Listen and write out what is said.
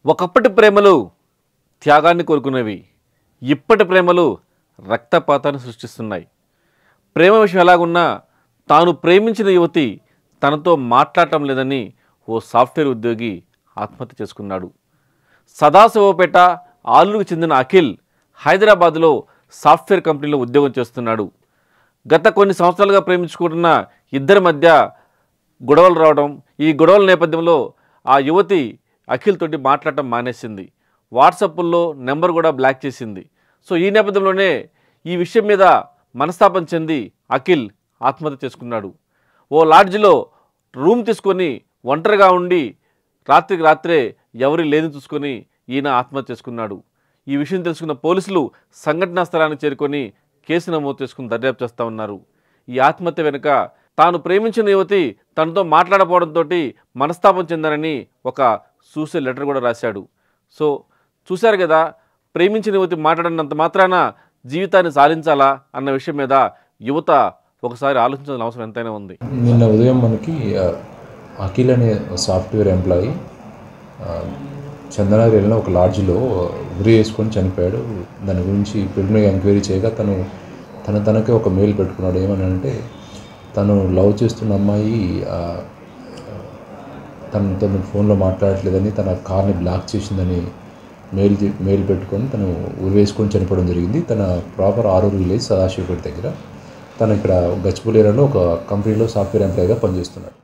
ఒకప్పటి ప్రేమలు త్యాగాన్ని కోరుకునేవి ఇప్పటి ప్రేమలు రక్తపాతాన్ని సృష్టిస్తున్నాయి ప్రేమ విషయం ఎలాగున్నా తాను ప్రేమించిన యువతి తనతో మాట్లాడటం లేదని ఓ సాఫ్ట్వేర్ ఉద్యోగి ఆత్మహత్య చేసుకున్నాడు సదాశివపేట ఆలూరుకు చెందిన అఖిల్ హైదరాబాద్లో సాఫ్ట్వేర్ కంపెనీలో ఉద్యోగం చేస్తున్నాడు గత కొన్ని సంవత్సరాలుగా ప్రేమించుకుంటున్న ఇద్దరి మధ్య గొడవలు రావడం ఈ గొడవల నేపథ్యంలో ఆ యువతి అఖిల్ తోటి మాట్లాడటం మానేసింది వాట్సాప్లో నెంబర్ కూడా బ్లాక్ చేసింది సో ఈ నేపథ్యంలోనే ఈ విషయం మీద మనస్తాపం చెంది అఖిల్ ఆత్మహత్య చేసుకున్నాడు ఓ లాడ్జిలో రూమ్ తీసుకొని ఒంటరిగా ఉండి రాత్రికి రాత్రే ఎవరి లేని చూసుకొని ఈయన ఆత్మహత్య చేసుకున్నాడు ఈ విషయం తెలుసుకున్న పోలీసులు సంఘటనా స్థలానికి చేరుకొని కేసు నమోదు చేసుకుని దర్యాప్తు చేస్తూ ఉన్నారు ఈ ఆత్మహత్య వెనుక తాను ప్రేమించిన యువతి తనతో మాట్లాడపోవడంతో మనస్తాపం చెందానని ఒక సూసైడ్ లెటర్ కూడా రాశాడు సో చూశారు కదా ప్రేమించిన యువతి మాట్లాడినంత మాత్రాన జీవితాన్ని సాధించాలా అన్న విషయం మీద యువత ఒకసారి ఆలోచించాల్సిన అవసరం ఎంతైనా ఉంది నిన్న ఉదయం మనకి ఆ, అఖిల్ అనే సాఫ్ట్వేర్ ఎంప్లాయీ ఆ, చందనగర్ వెళ్ళిన ఒక లాడ్జ్లో ఉరి వేసుకొని చనిపోయాడు దాని గురించి ప్రిలిమినరీ ఎంక్వైరీ చేయగా తను తన తనకే ఒక మెయిల్ పెట్టుకున్నాడు ఏమని అంటే తను లవ్ చేస్తున్న అమ్మాయి ఆ, తనతో ఫోన్లో మాట్లాడట్లేదని తన కార్ని బ్లాక్ చేసిందని మెయిల్ తి- మెయిల్ పెట్టుకొని తను ఉరి వేసుకొని చనిపోవడం జరిగింది తన ప్రాపర్ ఆరూరు విలేజ్ సదాశివపేట దగ్గర తను ఇక్కడ గచ్చిబౌలిలో ఒక కంపెనీలో సాఫ్ట్వేర్ ఎంప్లాయీగా పనిచేస్తున్నాడు